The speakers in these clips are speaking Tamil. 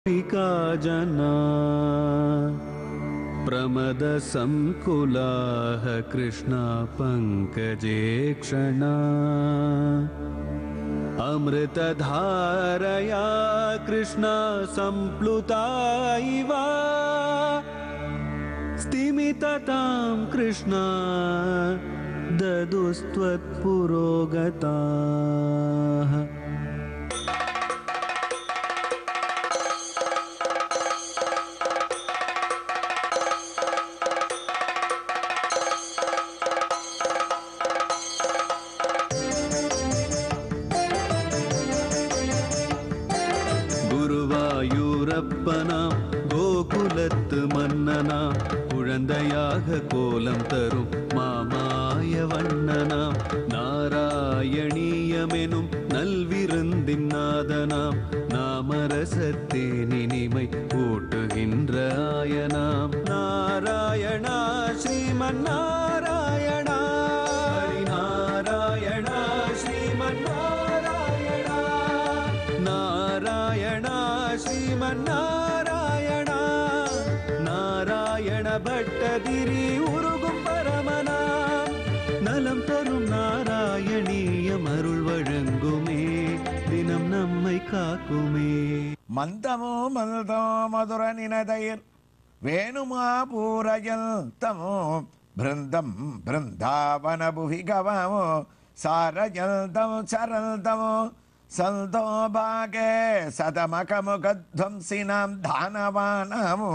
गोपिका जना प्रमदसङ्कुलाः कृष्णा पङ्कजे क्षणा अमृतधारया कृष्णा सम्प्लुता इव स्तिमिततां कृष्णा ददुस्त्वत्पुरोगताः குருவாயூரப்பனாம் கோகுலத்து மன்னனாம் குழந்தையாக கோலம் தரும் மாமாய வண்ணனாம் நாராயணீயமெனும் நல்விருந்தின் நாதனாம் நாமரசத்தேனினிமை கூட்டுகின்ற ஆயனாம் நாராயணா ஸ்ரீமன் நாராயணா ஹரி நாராயணா ஸ்ரீமன் நாராயணா நாராயணா ஸ்ரீமன் நாராயணா நாராயண பட்டதிரி உருகும் பரமனாம் நலம் தரும் நாராயணீயம் அருள் வழங்குமே தினம் நம்மை காக்குமே మందము మల్దో మధుర నినదైర్ వేణుమా పూరజల్తము బృందం బృందావన భువి గవము సారజల్దము చరల్దము సల్దో భాగే సదమకముఖధ్వంసినాం దానవానము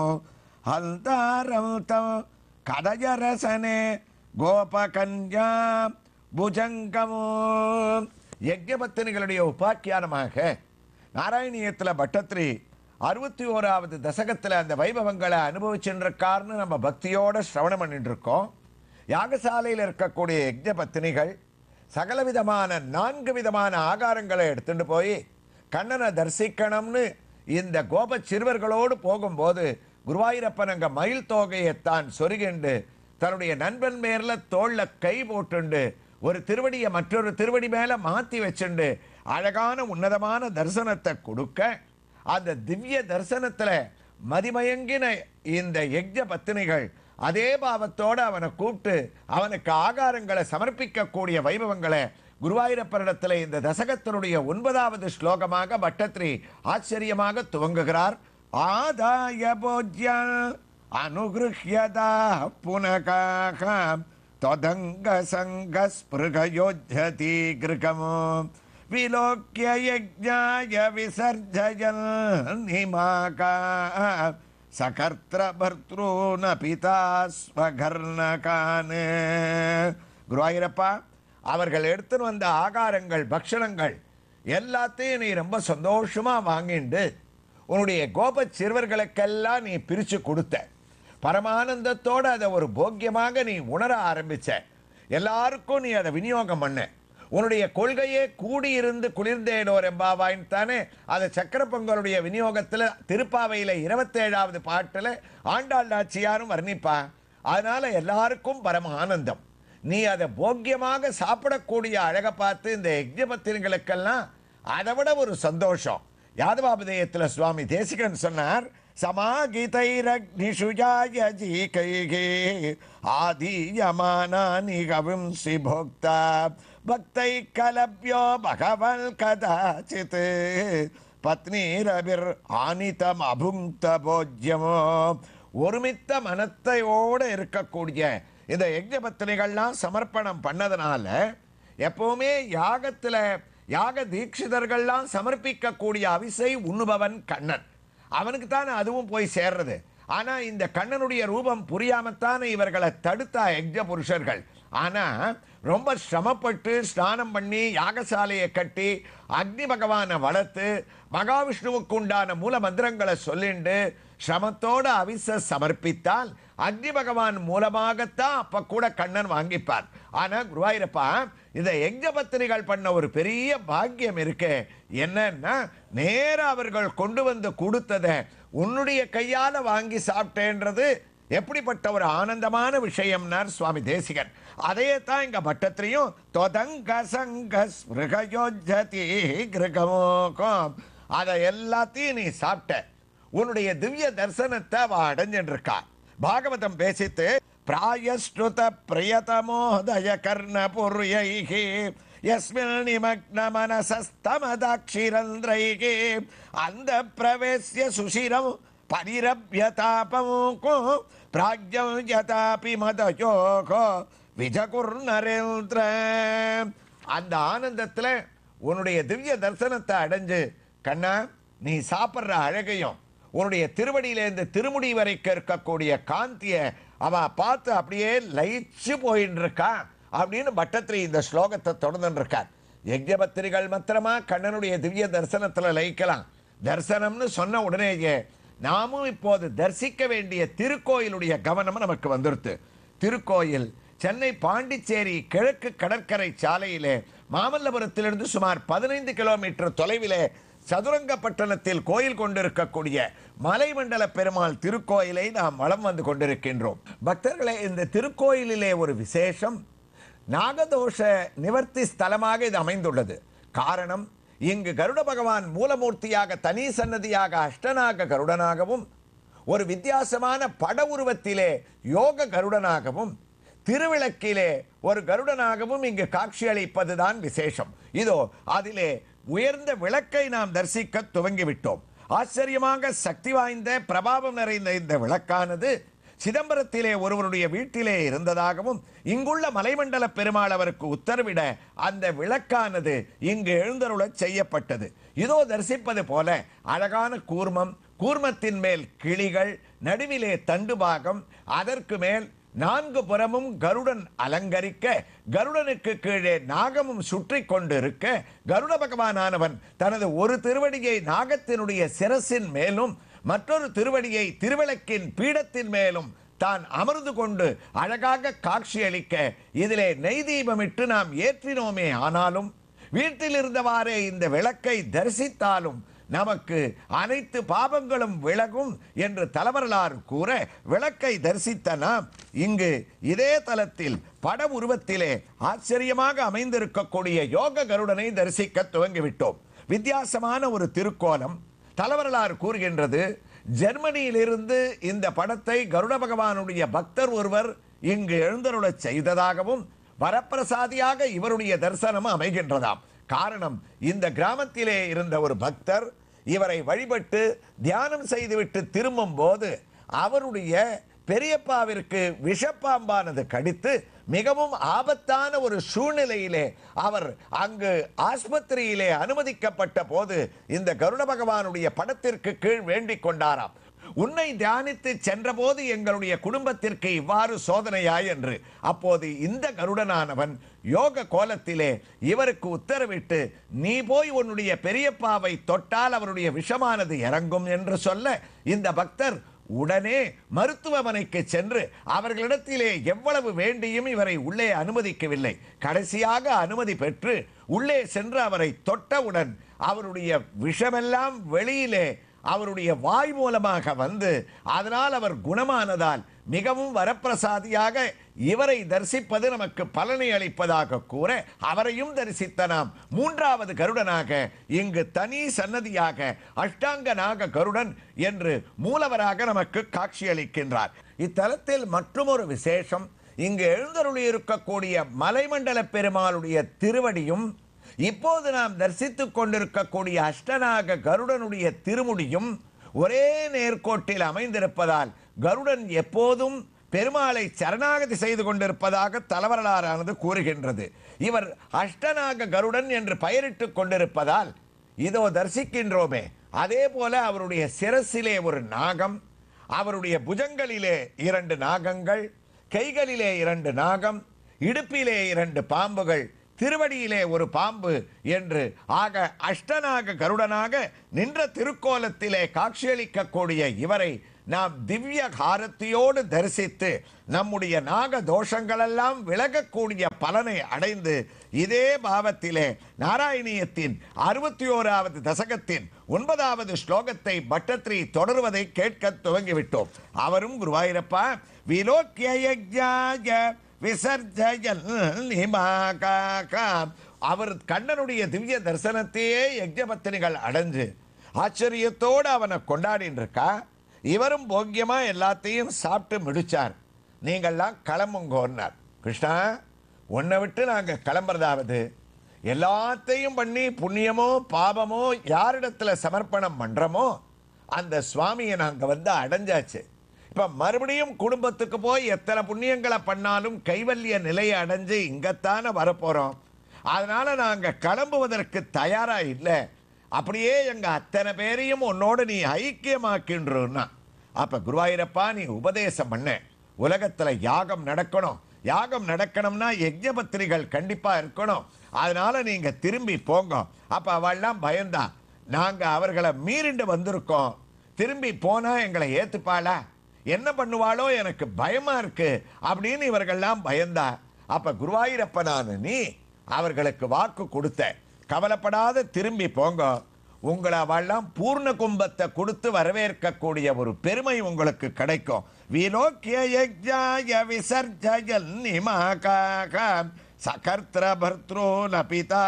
హల్తారల్తం కదజరసనే கோபகன்யா புஜங்கமோ யஜ்ஞபத்தினிகளுடைய உபாக்கியானமாக நாராயணியத்தில் பட்டத்ரி அறுபத்தி ஓராவது தசகத்தில் அந்த வைபவங்களை அனுபவிச்சுருக்காருன்னு நம்ம பக்தியோட சிரவணம் பண்ணிட்டு இருக்கோம் யாகசாலையில் இருக்கக்கூடிய யஜ்ஞ பத்தினிகள் சகலவிதமான நான்கு விதமான ஆகாரங்களை எடுத்துட்டு போய் கண்ணனை தரிசிக்கணும்னு இந்த கோப சிறுவர்களோடு போகும்போது குருவாயூரப்பன் அங்க மயில் தோகையை தான் சொருகிண்டு தன்னுடைய நண்பன் மேல தோல்ல கை போட்டுண்டு ஒரு திருவடியை மற்றொரு திருவடி மேல மாத்தி வச்சுண்டு அழகான உன்னதமான தரிசனத்தை கொடுக்க அந்த திவ்ய தரிசனத்துல மதிமயங்கின இந்த யஜ்ஞ பத்தினிகள் அதே பாவத்தோட அவனை கூப்பிட்டு அவனுக்கு ஆகாரங்களை சமர்ப்பிக்கக்கூடிய வைபவங்களை குருவாயூரப்பரிடத்தில் இந்த தசகத்தினுடைய ஒன்பதாவது ஸ்லோகமாக பட்டத்ரி ஆச்சரியமாக துவங்குகிறார் ஆதாய போஜ்யா அனுகிருஹ்யதா புனகாக தொதங்க சங்க ஸ்பிருகயோஜதி கிருகமோ விலோக்கிய யஜ்ஞாய விசர்ஜயல் நிமாகா சகர்த்திர பர்த்ரூன பிதா ஸ்வகர்ணகானு குருவாயூரப்பா அவர்கள் எடுத்துன்னு வந்த ஆகாரங்கள் பக்ஷணங்கள் எல்லாத்தையும் நீ ரொம்ப சந்தோஷமா வாங்கிண்டு உன்னுடைய கோப சிறுவர்களுக்கெல்லாம் நீ பிரிச்சு கொடுத்த பரமானந்தத்தோட அதை ஒரு போக்கியமாக நீ உணர ஆரம்பிச்ச எல்லாருக்கும் நீ அதை விநியோகம் பண்ண உன்னுடைய கொள்கையே கூடியிருந்து குளிர்ந்தேடோர் எம்பாவாயின் தானே அதை சக்கர பொங்கலுடைய விநியோகத்தில் திருப்பாவையில் இருபத்தேழாவது பாட்டில் ஆண்டாள் நாச்சியாரும் வர்ணிப்பா அதனால எல்லாருக்கும் பரம ஆனந்தம் நீ அதை போக்கியமாக சாப்பிடக்கூடிய அழகை பார்த்து இந்த யஜ்ஞபத்திரிகளுக்கெல்லாம் அதை விட ஒரு சந்தோஷம் யாதவாபதயத்தில் சுவாமி தேசிகன் சொன்னார் சமாகிதைரக்னிஷுஜாய ஜீகைகே ஆதீயமானானி கவிம்சி போக்தா பக்தை கலப்யோ பகவல் கதாச்சித் பத்னீரபிர் ஆனிதம் அபுங்த போஜ்யமோ ஒருமித்த மனத்தையோடு இருக்கக்கூடிய இந்த யஜ்ஞ பத்தினிகள்லாம் சமர்ப்பணம் பண்ணதுனால எப்பவுமே யாகத்தில் யாக தீட்சிதர்கள்லாம் சமர்ப்பிக்கக்கூடிய அவிசை உண்ணுபவன் கண்ணன் அவனுக்கு தானே அதுவும் போய் சேர்றது ஆனா இந்த கண்ணனுடைய ரூபம் புரியாமத்தானே இவர்களை தடுத்தா யஜ்ஞ புருஷர்கள் ஆனா ரொம்ப சிரமப்பட்டு ஸ்நானம் பண்ணி யாகசாலையை கட்டி அக்னி பகவானை வளர்த்து மகாவிஷ்ணுவுக்கு உண்டான மூல மந்திரங்களை சொல்லிண்டு சிரமத்தோட அவிச சமர்ப்பித்தால் அக்னி பகவான் மூலமாகத்தான் அப்ப கூட கண்ணன் வாங்கிப்பார் ஆனா குருவாயூரப்பா இந்த யஜ்ஞ பத்திரிகள் பண்ண ஒரு பெரிய பாக்கியம் இருக்கு என்னன்னா நேர அவர்கள் கொண்டு வந்து கொடுத்ததை உன்னுடைய கையால வாங்கி சாப்பிட்டேன்றது எப்படிப்பட்ட ஒரு ஆனந்தமான விஷயம்னார் சுவாமி தேசிகன் அதையே தான் இங்க பட்டத்திலையும் தொதங்க சங்க ஸ்மிருகயோஜதி கிருகமோகம் அதை எல்லாத்தையும் நீ சாப்பிட்ட உன்னுடைய திவ்ய தரிசனத்தை அவ அடைஞ்சிருக்கா பாகவதம் பேசித்து பிராயஸ்ருத பிரியதமோதய கர்ண புரியைகி யஸ்மின் நிமக்ன மனசஸ்தமதாட்சிரந்திரைகி அந்த பிரவேசிய சுஷிரம் பரிரப்யதாபமுகோ பிராஜ்யம் யதாபி மதயோகோ விஜகுர் நரேந்திர அந்த ஆனந்தத்துல உன்னுடைய திவ்ய தரிசனத்தை அடைஞ்சு கண்ணா நீ சாப்பிட்ற அழகையும் உன்னுடைய திருவடியிலேருந்து திருமுடி வரைக்கும் இருக்கக்கூடிய காந்திய அவன் பார்த்து அப்படியே லயிச்சு போயின்னு இருக்கா அப்படின்னு பட்டத்திரி இந்த ஸ்லோகத்தை தொடர்ந்துன்னு இருக்கார் யஜ்யபத்திரிகள் மாத்திரமா கண்ணனுடைய திவ்ய தரிசனத்துல லயிக்கலாம் தரிசனம்னு சொன்ன உடனேயே நாமும் இப்போது தரிசிக்க வேண்டிய திருக்கோயிலுடைய கவனம் நமக்கு வந்துருது திருக்கோயில் சென்னை பாண்டிச்சேரி கிழக்கு கடற்கரை சாலையிலே மாமல்லபுரத்திலிருந்து சுமார் பதினைந்து கிலோமீட்டர் தொலைவிலே சதுரங்கப்பட்டணத்தில் கோயில் கொண்டிருக்கக்கூடிய மலைமண்டல பெருமாள் திருக்கோயிலை நாம் வலம் வந்து கொண்டிருக்கின்றோம் பக்தர்களே இந்த திருக்கோயிலிலே ஒரு விசேஷம் நாகதோஷ நிவர்த்தி ஸ்தலமாக இது அமைந்துள்ளது காரணம் இங்கு கருட பகவான் மூலமூர்த்தியாக தனி சன்னதியாக அஷ்டநாக கருடனாகவும் ஒரு வித்தியாசமான பட உருவத்திலே யோக கருடனாகவும் திருவிளக்கிலே ஒரு கருடனாகவும் இங்கு காட்சி அளிப்பதுதான் விசேஷம் இதோ அதிலே உயர்ந்த விளக்கை நாம் தரிசிக்க துவங்கிவிட்டோம் ஆச்சரியமாக சக்தி வாய்ந்த பிரபாவம் நிறைந்த இந்த விளக்கானது சிதம்பரத்திலே ஒருவருடைய வீட்டிலே இருந்ததாகவும் இங்குள்ள மலைமண்டல பெருமாள் அவருக்கு உத்தரவிட அந்த விளக்கானது இங்கு எழுந்தருளச் செய்யப்பட்டது இதோ தரிசிப்பது போல அழகான கூர்மம் கூர்மத்தின் மேல் கிளிகள் நடுவிலே தண்டுபாகம் அதற்கு மேல் நான்கு புறமும் கருடன் அலங்கரிக்க கருடனுக்கு கீழே நாகமும் சுற்றி கொண்டிருக்க கருட பகவானானவன் தனது ஒரு திருவடியை நாகத்தினுடைய சிரசின் மேலும் மற்றொரு திருவடியை திருவிளக்கின் பீடத்தின் மேலும் தான் அமர்ந்து கொண்டு அழகாக காட்சியளிக்க இதிலே நெய் தீபமிட்டு நாம் ஏற்றினோமே ஆனாலும் வீட்டில் இருந்தவாறே இந்த விளக்கை தரிசித்தாலும் நமக்கு அனைத்து பாபங்களும் விலகும் என்று தலவரலாறு கூற விளக்கை தரிசித்த நாம் இங்கு இதே தலத்தில் பட உருவத்திலே ஆச்சரியமாக அமைந்திருக்கக்கூடிய யோக கருடனை தரிசிக்க துவங்கிவிட்டோம் வித்தியாசமான ஒரு திருக்கோலம் தலவரலாறு கூறுகின்றது ஜெர்மனியிலிருந்து இந்த படத்தை கருட பகவானுடைய பக்தர் ஒருவர் இங்கு எழுந்தருளச் செய்ததாகவும் வரப்பிரசாதியாக இவருடைய தரிசனம் அமைகின்றதாம் காரணம் இந்த கிராமத்திலே இருந்த ஒரு பக்தர் இவரை வழிபட்டு தியானம் செய்துவிட்டு திரும்பும் போது அவருடைய பெரியப்பாவிற்கு விஷப்பாம்பானது கடித்து மிகவும் ஆபத்தான ஒரு சூழ்நிலையிலே அவர் அங்கு ஆஸ்பத்திரியிலே அனுமதிக்கப்பட்ட போது இந்த கருட பகவானுடைய படத்திற்கு கீழ் வேண்டிக் கொண்டாராம் உன்னை தியானித்து சென்றபோது எங்களுடைய குடும்பத்திற்கு இவ்வாறு சோதனையாய் என்று அப்போது இந்த கருடனானவன் யோக கோலத்திலே இவருக்கு உத்தரவிட்டு நீ போய் உன்னுடைய பெரியப்பாவை தொட்டால் அவருடைய விஷமானது இறங்கும் என்று சொல்ல இந்த பக்தர் உடனே மருத்துவமனைக்கு சென்று அவர்களிடத்திலே எவ்வளவு வேண்டியும் இவரை உள்ளே அனுமதிக்கவில்லை கடைசியாக அனுமதி பெற்று உள்ளே சென்று அவரை தொட்டவுடன் அவருடைய விஷமெல்லாம் வெளியிலே அவருடைய வாய் மூலமாக வந்து அதனால் அவர் குணமானதால் மிகவும் வரப்பிரசாதியாக இவரை தரிசிப்பது நமக்கு பலனை அளிப்பதாக கூற அவரையும் தரிசித்த நாம் மூன்றாவது கருடனாக இங்கு தனி சன்னதியாக அஷ்டாங்க நாக கருடன் என்று மூலவராக நமக்கு காட்சியளிக்கின்றார் இத்தலத்தில் மற்றொரு விசேஷம் இங்கு எழுந்தருளி இருக்கக்கூடிய மலைமண்டல பெருமாளுடைய திருவடியும் இப்போது நாம் தரிசித்துக் கொண்டிருக்கக்கூடிய அஷ்டநாக கருடனுடைய திருமுடியும் ஒரே நேர்கோட்டில் அமைந்திருப்பதால் கருடன் எப்போதும் பெருமாளை சரணாகதி செய்து கொண்டிருப்பதாக தலவரலாறானது கூறுகின்றது இவர் அஷ்டநாக கருடன் என்று பெயரிட்டுக் கொண்டிருப்பதால் இதோ தரிசிக்கின்றோமே அதே போல அவருடைய சிரசிலே ஒரு நாகம் அவருடைய புஜங்களிலே இரண்டு நாகங்கள் கைகளிலே இரண்டு நாகம் இடுப்பிலே இரண்டு பாம்புகள் திருவடியிலே ஒரு பாம்பு என்று ஆக அஷ்டநாக கருடனாக நின்ற திருக்கோலத்திலே காட்சியளிக்கக்கூடிய இவரை நாம் திவ்ய காரத்தியோடு தரிசித்து நம்முடைய நாக தோஷங்களெல்லாம் விலகக்கூடிய பலனை அடைந்து இதே பாவத்திலே நாராயணியத்தின் அறுபத்தி ஓராவது தசகத்தின் ஒன்பதாவது ஸ்லோகத்தை பட்டத்ரி தொடருவதை கேட்க துவங்கிவிட்டோம் அவரும் குருவாயிரப்பா விலோக்கிய யஜ்ஞாய விசர்ஜயல் நிமாகாகா அவர் கண்ணனுடைய திவ்ய தரிசனத்தையே யஜ்ஞபத்தினிகள் அடைஞ்சு ஆச்சரியத்தோடு அவனை கொண்டாடின்னு இருக்கா இவரும் போக்கியமா எல்லாத்தையும் சாப்பிட்டு முடிச்சார் நீங்கள்லாம் கிளம்புங்கோன்னார் கிருஷ்ணா உன்னை விட்டு நாங்கள் கிளம்புறதாவது எல்லாத்தையும் பண்ணி புண்ணியமோ பாபமோ யாரிடத்துல சமர்ப்பணம் பண்றோமோ அந்த சுவாமியை நாங்கள் வந்து அடைஞ்சாச்சு இப்போ மறுபடியும் குடும்பத்துக்கு போய் எத்தனை புண்ணியங்களை பண்ணாலும் கைவல்ய நிலையை அடைஞ்சு இங்கத்தானே வரப்போகிறோம் அதனால நாங்கள் கிளம்புவதற்கு தயாரா இல்லை அப்படியே எங்க அத்தனை பேரையும் உன்னோடு நீ ஐக்கியமாக்கின்றோன்னா அப்ப குருவாயூரப்பா நீ உபதேசம் பண்ண உலகத்துல யாகம் நடக்கணும் யாகம் நடக்கணும்னா யஜ்ஞபத்திரிகள் கண்டிப்பா இருக்கணும் அதனால நீங்க திரும்பி போங்க அப்ப அவள்லாம் பயந்தா நாங்க அவர்களை மீறிண்டு வந்திருக்கோம் திரும்பி போனா எங்களை ஏத்துப்பாளா என்ன பண்ணுவாளோ எனக்கு பயமா இருக்கு அப்படின்னு இவர்கள்லாம் பயந்தா அப்ப குருவாயூரப்பனானு நீ அவர்களுக்கு வாக்கு கொடுத்த கவலைப்படாத திரும்பி போங்க உங்களை அவெல்லாம் பூர்ண கும்பத்தை கொடுத்து வரவேற்கக்கூடிய ஒரு பெருமை உங்களுக்கு கிடைக்கும் விலோக்கிய யஜ்ஞாய விசர்ஜயல் நிமாகாக சகர்த்திர பர்த்ரோ நபிதா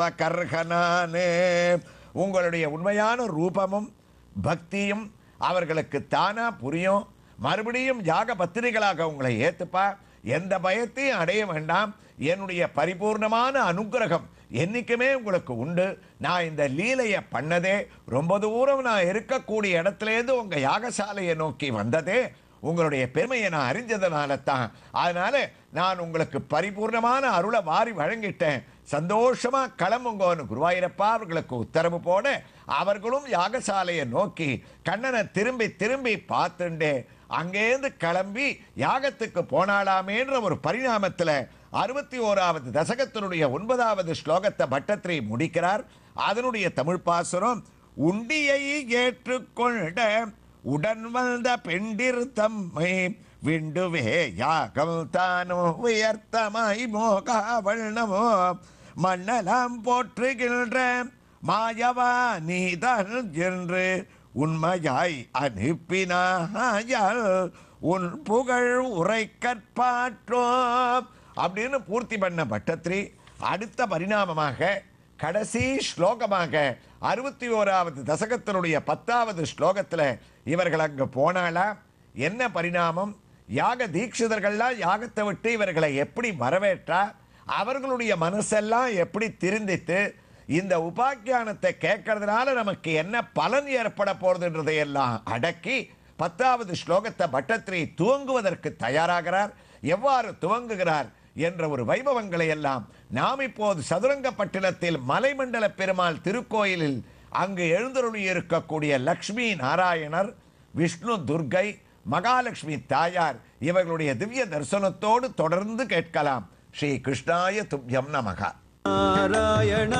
ஸ்வகர்ஹனானே உங்களுடைய உண்மையான ரூபமும் பக்தியும் அவர்களுக்கு தானா புரியும் மறுபடியும் யாக பத்திரிகளாக உங்களை ஏத்துப்பா எந்த பயத்தையும் அடைய வேண்டாம் என்னுடைய பரிபூர்ணமான அனுக்கிரகம் என்னைக்குமே உங்களுக்கு உண்டு நான் இந்த லீலையை பண்ணதே ரொம்ப தூரம் நான் இருக்கக்கூடிய இடத்துலேருந்து உங்க யாகசாலையை நோக்கி வந்ததே உங்களுடைய பெருமையை நான் அறிஞ்சதுனால தான் அதனால நான் உங்களுக்கு பரிபூர்ணமான அருளை வாரி வழங்கிட்டேன் சந்தோஷமா கிளம்புங்கோன்னு குருவாயூரப்பா அவர்களுக்கு உத்தரவு போட அவர்களும் யாகசாலையை நோக்கி கண்ணனை திரும்பி திரும்பி பார்த்துண்டே அங்கேருந்து கிளம்பி யாகத்துக்கு போனாலாமேன்ற ஒரு பரிணாமத்தில் அறுபத்தி ஓராவது தசகத்தினுடைய ஒன்பதாவது ஸ்லோகத்தை பட்டத்திரி முடிக்கிறார் அதனுடைய தமிழ் பாசுரம் உண்டியை ஏற்றுக்கொண்ட உடன் வந்த பெண்டிர் தம்மை விண்டுவே யாகம் தானோ உயர்த்தமாய் மோகாவண்ணமோ மண்ணலாம் போற்றுகின்ற மாயவா நீதான் என்று உண்மையாய் அனுப்பினாயால் உன் புகழ் உரை கற்பாற்றோ அப்படின்னு பூர்த்தி பண்ண பட்டத்ரி அடுத்த பரிணாமமாக கடைசி ஸ்லோகமாக அறுபத்தி ஓராவது தசகத்தினுடைய பத்தாவது ஸ்லோகத்தில் இவர்கள் அங்கே போனாலா என்ன பரிணாமம் யாக தீட்சிதர்கள்லாம் யாகத்தை விட்டு இவர்களை எப்படி வரவேற்றா அவர்களுடைய மனசெல்லாம் எப்படி திருந்தித்து இந்த உபாக்கியானத்தை கேட்கறதுனால நமக்கு என்ன பலன் ஏற்பட போறதுன்றதை எல்லாம் அடக்கி பத்தாவது ஸ்லோகத்தை பட்டத்திரி துவங்குவதற்கு தயாராகிறார் எவ்வாறு துவங்குகிறார் என்ற ஒரு வைபவங்களை எல்லாம் நாம் இப்போது சதுரங்கப்பட்டினத்தில் மலைமண்டல பெருமாள் திருக்கோயிலில் அங்கு எழுந்தருளி இருக்கக்கூடிய லக்ஷ்மி நாராயணர் விஷ்ணு துர்கை மகாலட்சுமி தாயார் இவர்களுடைய திவ்ய தரிசனத்தோடு தொடர்ந்து கேட்கலாம் ஸ்ரீ கிருஷ்ணாய துப்யம் நமகா நாராயண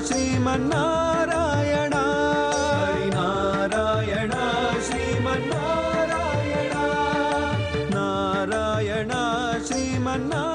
ஸ்ரீமன்னாராயண நாராயண ஸ்ரீமன்னாராயண நாராயண ஸ்ரீமன்னாராயண